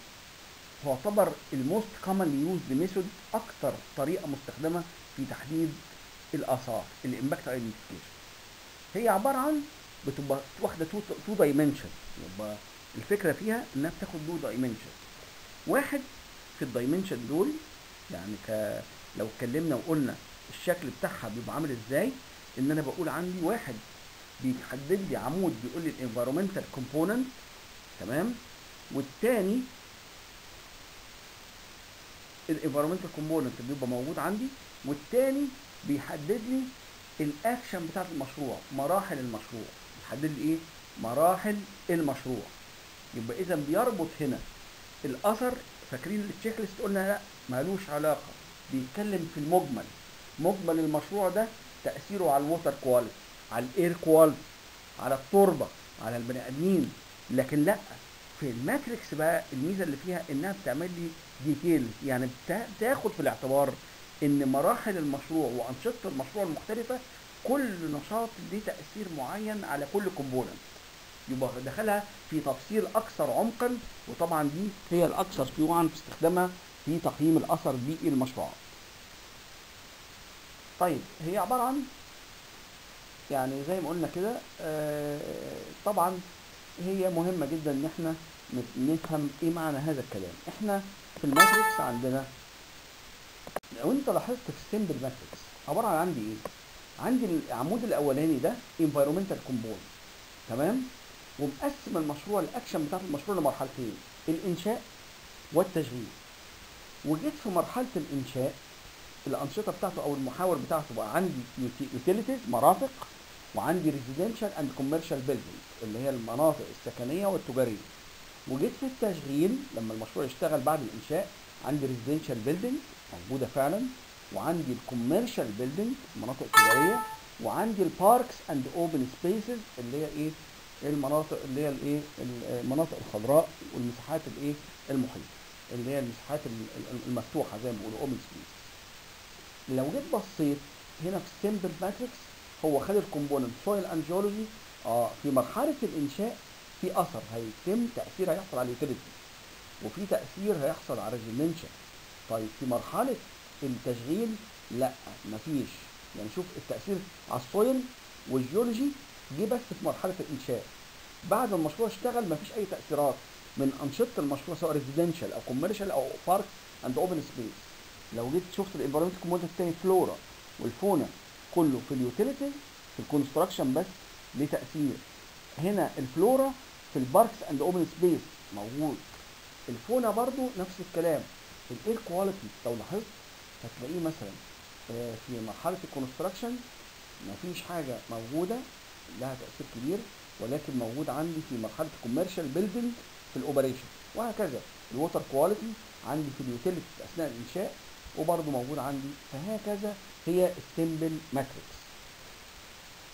تعتبر الموست كومنلي يوزد ميثود اكتر طريقه مستخدمه في تحديد الاثار الامباكت ايدنتيفيكيشن هي عباره عن بتبقى واخده تو دايمنشن يبقى الفكره فيها انها بتاخد تو دايمنشن واحد في الدايمنشن دول يعني ك لو اتكلمنا وقلنا الشكل بتاعها بيبقى عامل ازاي ان انا بقول عندي واحد بيحدد لي عمود بيقول لي الانفيرومنتال كومبوننت تمام والتاني الانفيرومنتال كومبوننت بيبقى موجود عندي والتاني بيحدد لي الاكشن بتاعت المشروع مراحل المشروع بيحدد لي ايه مراحل المشروع يبقى اذا بيربط هنا الاثر فاكرين التشيك ليست قلنا لا مالوش علاقه بيتكلم في المجمل مجمل المشروع ده تاثيره على الووتر كواليتي على الاير كواليتي على التربه على البني ادمين لكن لا في الماتريكس بقى الميزه اللي فيها انها بتعمل لي ديتيلز يعني بتا- بتاخد في الاعتبار ان مراحل المشروع وانشطه المشروع المختلفه كل نشاط ليه تاثير معين على كل كومبوننت يبقى دخلها في تفصيل اكثر عمقا وطبعا دي هي الاكثر شيوعا في استخدامها في تقييم الاثر البيئي للمشروعات. طيب هي عباره عن يعني زي ما قلنا كده آه، طبعا هي مهمه جدا ان احنا ن- نفهم ايه معنى هذا الكلام احنا في الماتريكس عندنا لو انت لاحظت في السمبل ماتريكس عباره عن عندي ايه عندي العمود الاولاني ده environmental component تمام ومقسم المشروع الاكشن بتاعت المشروع لمرحلتين الانشاء والتشغيل وجيت في مرحله الانشاء الانشطه بتاعته او المحاور بتاعته بقى عندي يوتيليتيز مرافق وعندي ريزيدنشال اند كوميرشال بيلدينج اللي هي المناطق السكنيه والتجاريه وجيت في التشغيل لما المشروع يشتغل بعد الانشاء عندي ريزيدنشال بيلدينج موجوده فعلا وعندي الكوميرشال بيلدينج المناطق التجاريه وعندي الباركس اند اوبن سبيسز اللي هي ايه المناطق اللي هي الايه المناطق الخضراء والمساحات الايه المحيطه اللي هي المساحات ال- ال- المفتوحه زي ما بيقولوا اوبن سبيس لو جيت بصيت هنا في السمبل ماتريكس هو خد الكومبوننت سويل اند جيولوجي اه في مرحله الانشاء في اثر هيتم تاثير هيحصل على اليوتيليتي وفي تاثير هيحصل على الريزيدنشال طيب في مرحله التشغيل لا مفيش يعني شوف التاثير على السويل والجيولوجي جه بس في مرحله الانشاء بعد ما المشروع اشتغل مفيش اي تاثيرات من انشطه المشروع سواء ريزيدنشال او كوميرشال او بارك اند اوبن سبيس لو جيت شفت الانفيرمنت كومبوننت التاني فلورا والفونا كله في اليوتيليتيز في الكونستراكشن بس ليه تاثير هنا الفلورا في الباركس اند اوبن سبيس موجود الفونا برضو نفس الكلام الاير كواليتي لو لاحظت هتلاقيه مثلا آه، في مرحله الكونستراكشن مفيش حاجه موجوده لها تاثير كبير ولكن موجود عندي في مرحله الكوميرشال بيلدينج في الاوبريشن وهكذا الووتر كواليتي عندي في اليوتيليتي اثناء الانشاء وبرضه موجود عندي فهكذا هي السمبل ماتريكس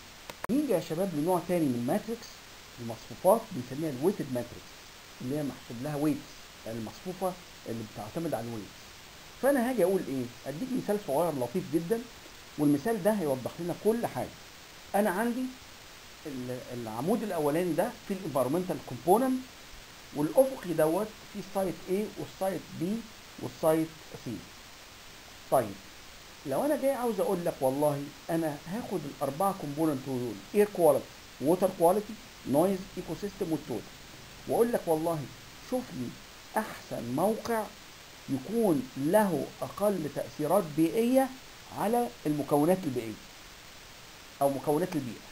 نيجي يا شباب لنوع تاني من ماتريكس المصفوفات بنسميها الويتد ماتريكس اللي هي محسوب لها ويتس يعني المصفوفه اللي بتعتمد على الويتس فانا هاجي اقول ايه اديك مثال صغير لطيف جدا والمثال ده هيوضح لنا كل حاجه انا عندي ال- العمود الاولاني ده فيه الانفيرمنتال كومبوننت والافقي دوت فيه سايت A والسايت B والسايت C طيب لو انا جاي عاوز اقول لك والله انا هاخد الاربعه كومبوننت دول اير كواليتي ووتر كواليتي نويز ايكو سيستم والتوتال واقول لك والله شوف لي احسن موقع يكون له اقل تاثيرات بيئيه على المكونات البيئيه او مكونات البيئه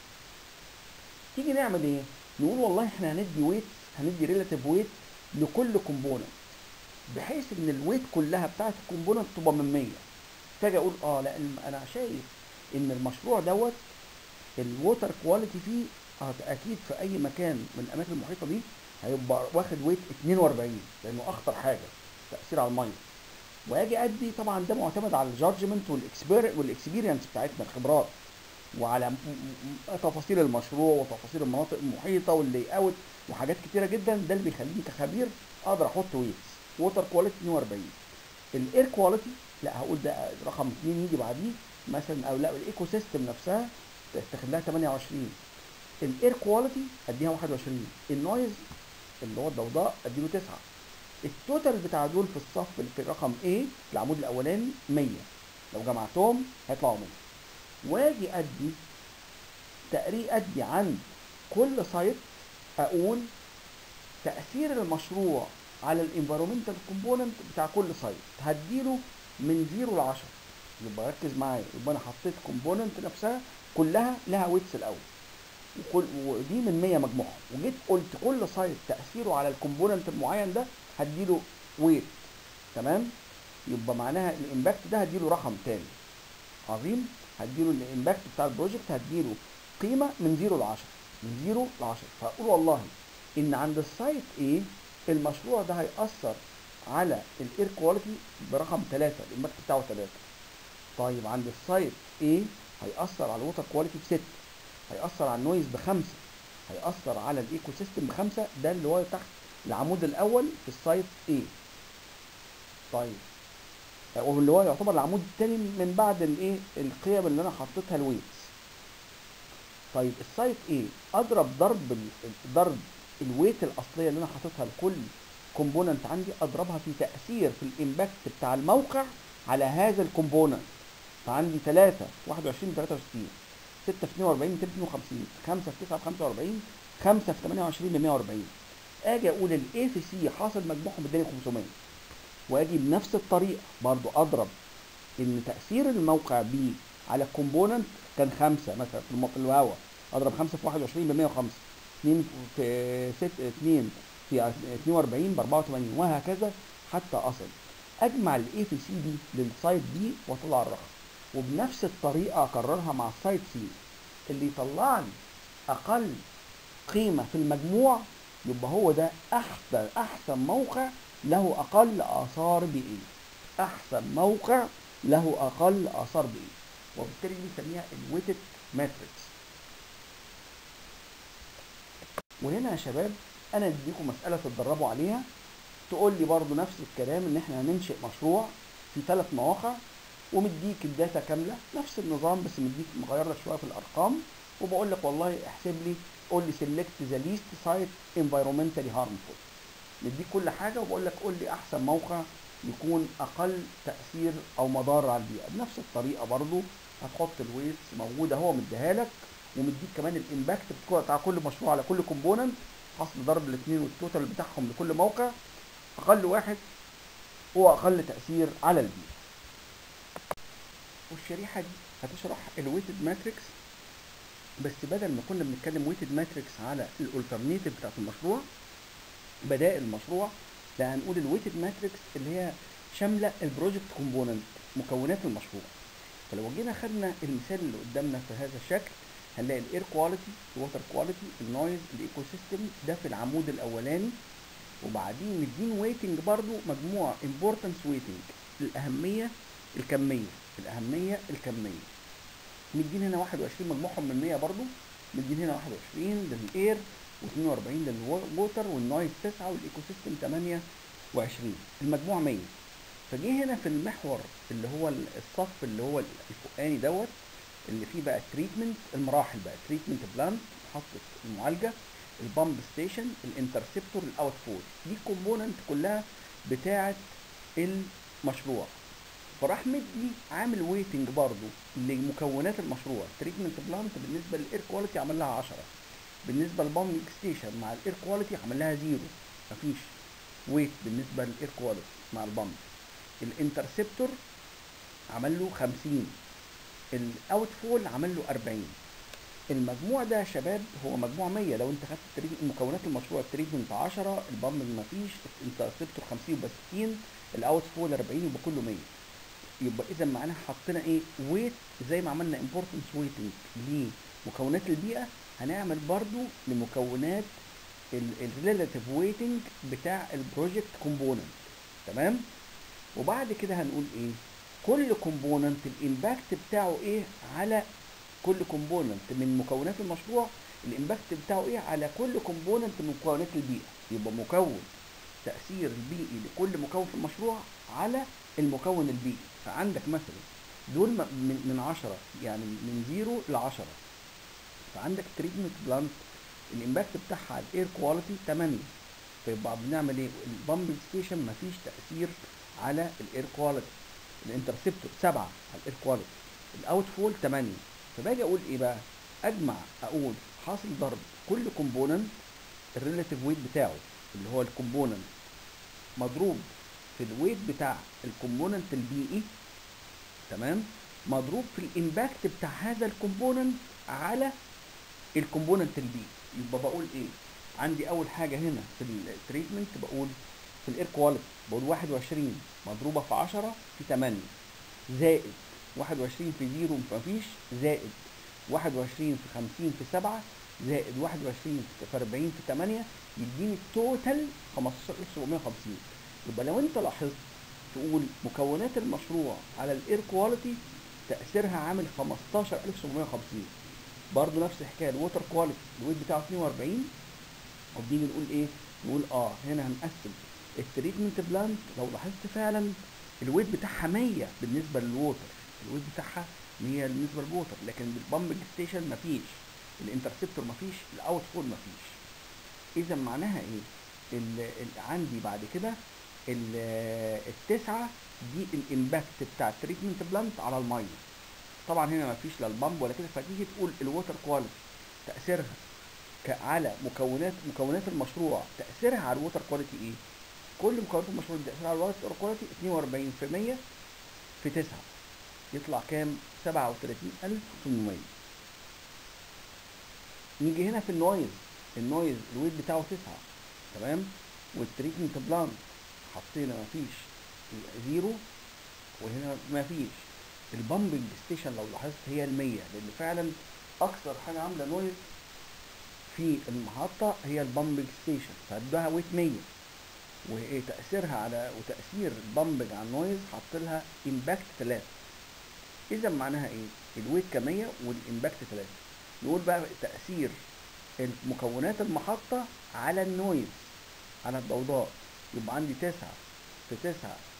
تيجي نعمل ايه نقول والله احنا هندي ويت هندي ريلاتيف ويت لكل كومبوننت بحيث ان الويت كلها بتاعت الكومبوننت تبقى من 100 فاجي اقول اه لا الم- انا شايف ان المشروع دوت الووتر كواليتي فيه آه اكيد في اي مكان من الاماكن المحيطه بيه هيبقى واخد ويت 42 لانه اخطر حاجه تاثير على الميه واجي ادي طبعا ده معتمد على الجادجمنت والاكسبيرينس بتاعتنا الخبرات وعلى م- م- تفاصيل المشروع وتفاصيل المناطق المحيطه واللي اوت وحاجات كتيره جدا ده اللي بيخليني كخبير اقدر احط ويتس ووتر كواليتي 42 الاير كواليتي لا هقول ده رقم 2 يجي بعديه مثلا او لا الايكو سيستم نفسها تاخد لها 28 الاير كواليتي اديها 21 النويز اللي هو الضوضاء اديله 9 التوتال بتاع دول في الصف اللي في رقم A في العمود الاولاني 100 لو جمعتهم هيطلعوا 100 واجي ادي تقرير ادي عند كل سايت اقول تاثير المشروع على الانفيرومنتال كومبوننت بتاع كل سايت هديله من 0 ل 10 يبقى ركز معايا يبقى انا حطيت كومبوننت نفسها كلها لها ويتس الاول وكل ودي من 100 مجموعهم وجيت قلت كل سايت تاثيره على الكومبوننت المعين ده هديله ويت تمام يبقى معناها الامباكت ده هديله رقم تاني عظيم هديله الامباكت بتاع البروجكت هديله قيمه من 0 ل 10 من 0 ل 10 فاقول والله ان عند السايت A المشروع ده هيأثر على الاير كواليتي برقم 3 الامباكت بتاعه 3 طيب عند السايت A هيأثر على الووتر كواليتي ب 6 هيأثر على النويز بخمسة هيأثر على الايكو سيستم بخمسة ده اللي هو تحت العمود الأول في السايت A طيب واللي هو يعتبر العمود التاني من بعد الايه القيم اللي انا حطيتها الويتس طيب السايت A اضرب ضرب ال- ضرب الويت الاصليه اللي انا حاططها لكل كومبوننت عندي اضربها في تاثير في الامباكت بتاع الموقع على هذا الكومبوننت فعندي 3 21 63 6 في 42 252 5 في 9 في 45 5 في 28 ب 140 اجي اقول الاي في سي حاصل مجموعهم اداني 500 واجي بنفس الطريقه برضو اضرب ان تاثير الموقع بي على الكومبوننت كان 5 مثلا في الم- في الهواء اضرب 5 في 21 ب 105 2 في 6 2 في 42 ب 84 وهكذا حتى اصل اجمع الاي في سي دي للسايت بي واطلع الرقم وبنفس الطريقه اكررها مع السايت سي اللي يطلع لي اقل قيمه في المجموع يبقى هو ده احسن احسن موقع له اقل اثار بيئيه احسن موقع له اقل اثار بيئيه وبالتالي دي بنسميها الويتد ماتريكس وهنا يا شباب انا اديكم مساله تتدربوا عليها تقول لي برضو نفس الكلام ان احنا هننشئ مشروع في ثلاث مواقع ومديك الداتا كامله نفس النظام بس مديك مغير لك شويه في الارقام وبقول لك والله احسب لي قول لي سيلكت ذا ليست سايت انفايرمنتالي هارمفول مديك كل حاجه وبقول لك قول لي احسن موقع يكون اقل تاثير او مضار على البيئه بنفس الطريقه برضو هتحط الويتس موجوده هو مديها لك ومديك كمان الامباكت بتاع كل مشروع على كل كومبوننت حصل ضرب الاثنين والتوتال بتاعهم لكل موقع اقل واحد هو اقل تاثير على البيئه والشريحه دي هتشرح الويتد ماتريكس بس بدل ما كنا بنتكلم ويتد ماتريكس على الالترنيتيف بتاعت المشروع بدائل المشروع لا هنقول الويتد ماتريكس اللي هي شامله البروجكت كومبوننت مكونات المشروع فلو جينا خدنا المثال اللي قدامنا في هذا الشكل هنلاقي الاير كواليتي الووتر كواليتي النويز الايكو سيستم ده في العمود الاولاني وبعدين مدين ويتنج برضو مجموعه امبورتنس ويتنج الاهميه الكميه الاهميه الكميه مدين هنا 21 مجموعهم من 100 برضو مدين هنا 21 للاير و42 للووتر والنويز 9 والايكو سيستم 28 المجموع 100 فجه هنا في المحور اللي هو الصف اللي هو الفوقاني دوت اللي فيه بقى التريتمنت المراحل بقى التريتمنت بلان محطه المعالجه البامب ستيشن الانترسبتور الاوت فول دي كومبوننت كلها بتاعه المشروع فراح مدي عامل ويتنج برضو لمكونات المشروع التريتمنت بلانت بالنسبه للاير كواليتي عمل لها 10 بالنسبه للبامب ستيشن مع الاير كواليتي عمل لها زيرو مفيش ويت بالنسبه للاير كواليتي مع البامب الانترسبتور عمل له 50 الاوت فول عمل له 40 المجموع ده يا شباب هو مجموع 100 لو انت خدت التريت مكونات المشروع التريتمنت 10 البامب مفيش الانترسبتور 50 يبقى 60 الاوت فول 40 يبقى كله 100 يبقى اذا معناها حطينا ايه ويت زي ما عملنا امبورتنس ويتنج لمكونات البيئه هنعمل برضو لمكونات الريلاتيف ويتنج بتاع البروجكت كومبوننت تمام وبعد كده هنقول ايه كل كومبوننت الامباكت بتاعه ايه على كل كومبوننت من مكونات المشروع الامباكت بتاعه ايه على كل كومبوننت من مكونات البيئه يبقى مكون تاثير البيئي لكل مكون في المشروع على المكون البيئي فعندك مثلا دول من من 10 يعني من 0 ل 10 فعندك تريتمنت بلانت الامباكت بتاعها على الاير كواليتي 8 فيبقى بنعمل ايه البامب ستيشن مفيش تاثير على الاير كواليتي الانترسبتور 7 على الاير كواليتي الاوت فول 8 فباجي اقول ايه بقى اجمع اقول حاصل ضرب كل كومبوننت الريلاتيف ويت بتاعه اللي هو الكومبوننت مضروب في الويت بتاع الكومبوننت البيئي تمام مضروب في الامباكت بتاع هذا الكومبوننت على الكومبوننت البيئي يبقى بقول ايه عندي اول حاجه هنا في التريتمنت بقول في الاير كواليتي بقول 21 مضروبه في 10 في 8 زائد 21 في 0 مفيش زائد 21 في 50 في 7 زائد 21 في 40 في 8 يديني التوتال 15750 يبقى لو انت لاحظت تقول مكونات المشروع على الاير كواليتي تاثيرها عامل 15750 برضه نفس الحكايه الووتر كواليتي الويت بتاعه 42 وبنيجي نقول ايه نقول اه هنا هنقسم التريتمنت بلانت لو لاحظت فعلا الويت بتاعها 100 بالنسبه للووتر الويت بتاعها 100 بالنسبه للووتر لكن بالبامب ستيشن مفيش الانترسبتور مفيش الاوت فول مفيش اذا معناها ايه ال ال عندي بعد كده التسعه دي الامباكت بتاع التريتمنت بلانت على الميه طبعا هنا مفيش لا البامب ولا كده فتيجي تقول الووتر كواليتي تاثيرها على مكونات مكونات المشروع تاثيرها على الووتر كواليتي ايه كل مكونات المشروع تاثيرها على الووتر كواليتي 42% في 9 يطلع كام 37800 نيجي هنا في النويز النويز الويت بتاعه 9 تمام والتريتمنت بلان حطينا مفيش زيرو وهنا مفيش البامبنج ستيشن لو لاحظت هي ال 100 لان فعلا اكثر حاجه عامله نويز في المحطه هي البامبنج ستيشن فادوها ويت 100 وتاثيرها على وتاثير البامبنج على النويز حط لها امباكت 3 اذا معناها ايه الويت ك 100 والامباكت 3 نقول بقى تاثير مكونات المحطه على النويز على الضوضاء يبقى عندي 9 في 9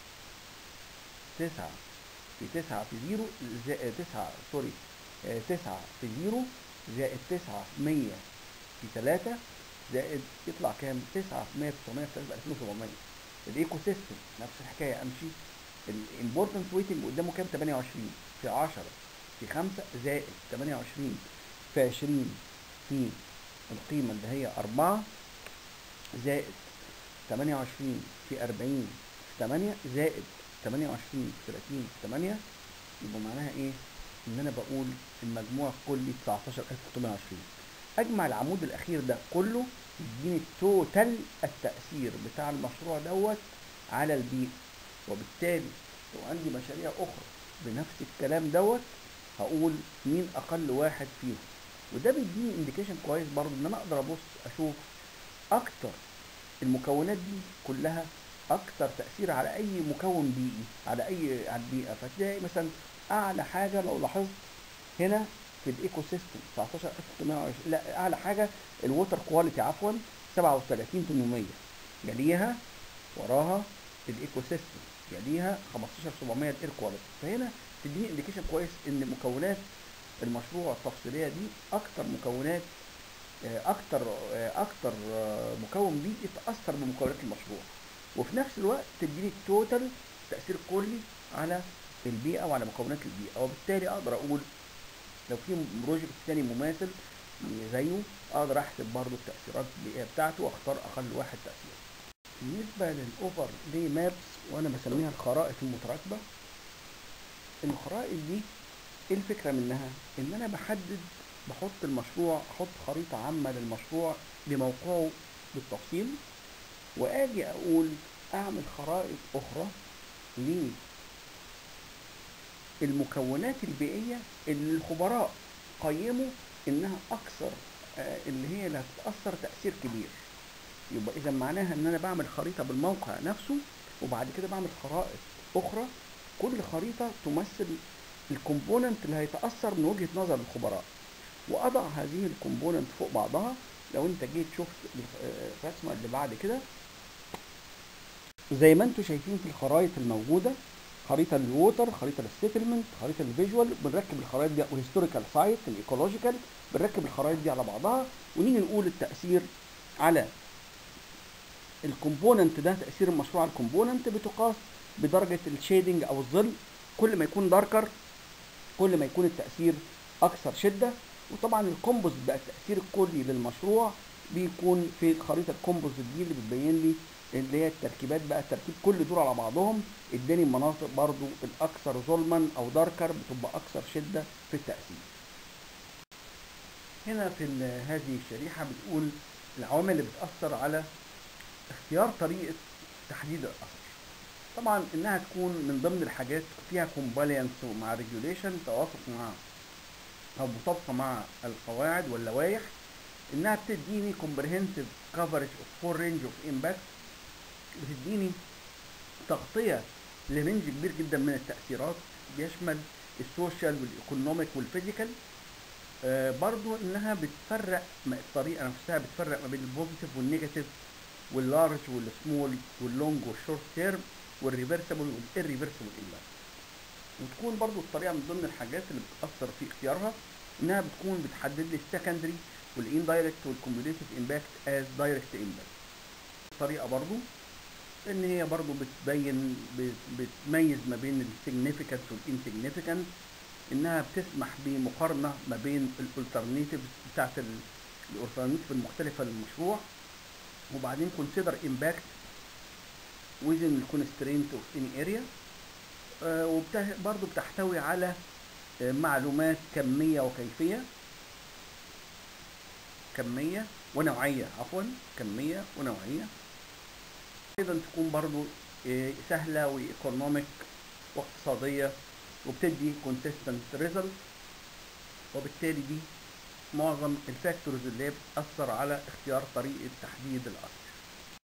9 في 9 في 0 زائد 9 سوري 9 في 0 زائد 9 في 100 في 3 زائد يطلع كام 9 في 100 في 900 في 2700 الايكو سيستم نفس الحكايه امشي الامبورتنس ويتنج قدامه كام 28 في 10 في 5 زائد 28 في 20 في القيمة اللي هي 4 زائد 28 في 40 في 8 زائد 28 في 30 في 8 يبقى معناها ايه؟ ان انا بقول المجموع الكلي 19320 اجمع العمود الاخير ده كله يديني توتال التأثير بتاع المشروع دوت على البيئة وبالتالي لو عندي مشاريع اخرى بنفس الكلام دوت هقول مين اقل واحد فيهم وده بيديني انديكيشن كويس برضه ان انا اقدر ابص اشوف اكتر المكونات دي كلها اكتر تاثير على اي مكون بيئي على اي على البيئه فتلاقي مثلا اعلى حاجه لو لاحظت هنا في الايكو سيستم 19620 لا اعلى حاجه الووتر كواليتي عفوا 37800 يليها وراها الايكو سيستم يليها 15700 الاير كواليتي فهنا تديني انديكيشن كويس ان مكونات المشروع التفصيليه دي اكتر مكونات آه، اكتر آه، اكتر آه، مكون بيئي اتاثر بمكونات المشروع وفي نفس الوقت تديني التوتال التاثير الكلي على البيئه وعلى مكونات البيئه وبالتالي اقدر اقول لو في بروجكت تاني مماثل زيه اقدر احسب برضو التاثيرات البيئيه بتاعته واختار اقل واحد تاثير بالنسبه للاوفر لي مابس وانا بسميها الخرائط المتراكبه الخرائط دي ايه الفكره منها ان انا بحدد بحط المشروع احط خريطه عامه للمشروع بموقعه بالتفصيل واجي اقول اعمل خرائط اخرى للمكونات البيئيه اللي الخبراء قيموا انها اكثر آه، اللي هي اللي هتتاثر تاثير كبير يبقى اذا معناها ان انا بعمل خريطه بالموقع نفسه وبعد كده بعمل خرائط اخرى كل خريطه تمثل الكومبوننت اللي هيتاثر من وجهه نظر الخبراء واضع هذه الكومبوننت فوق بعضها لو انت جيت شفت الرسمه اللي بعد كده زي ما انتم شايفين في الخرائط الموجوده خريطه للووتر خريطه للسيتلمنت خريطه للفيجوال بنركب الخرائط دي والهيستوريكال سايت الايكولوجيكال بنركب الخرائط دي على بعضها ونيجي نقول التاثير على الكومبوننت ده تاثير المشروع على الكومبوننت بتقاس بدرجه الشيدنج او الظل كل ما يكون داركر كل ما يكون التاثير اكثر شده وطبعا الكومبوزيت بقى التاثير الكلي للمشروع بيكون في خريطه الكومبوزيت دي اللي بتبين لي اللي هي التركيبات بقى التركيب كل دول على بعضهم اداني المناطق برضو الاكثر ظلما او داركر بتبقى اكثر شده في التاثير هنا في ال- هذه الشريحه بتقول العوامل اللي بتاثر على اختيار طريقه تحديد الاثر طبعا انها تكون من ضمن الحاجات فيها كومبالينس مع ريجوليشن توافق مع او مطابقه مع القواعد واللوائح انها بتديني comprehensive coverage of full range of impact بتديني تغطيه لرينج كبير جدا من التاثيرات بيشمل السوشيال والايكونوميك والفيزيكال آه برضو انها بتفرق م- الطريقه نفسها بتفرق ما بين البوزيتيف والنيجاتيف واللارج والسمول واللونج والشورت تيرم والريفرسبل والirreversible impact وتكون برضو الطريقه من ضمن الحاجات اللي بتاثر في اختيارها انها بتكون بتحدد لي السكندري والاندايركت والكوميوليتيف امباكت از دايركت امباكت الطريقه برضو ان هي برضو بتبين بت- بتميز ما بين السيجنيفيكانس والانسيجنيفيكانس انها بتسمح بمقارنه ما بين الالترناتيفز بتاعت الالترناتيف المختلفه للمشروع وبعدين consider impact within the constraint of any area آه، وبته- برضو بتحتوي على آه، معلومات كمية وكيفية كمية ونوعية عفوا كمية ونوعية أيضا تكون برضو آه، سهلة وإيكونوميك واقتصادية وبتدي consistent result وبالتالي دي معظم الفاكتورز اللي هي بتأثر على اختيار طريقة تحديد الأثر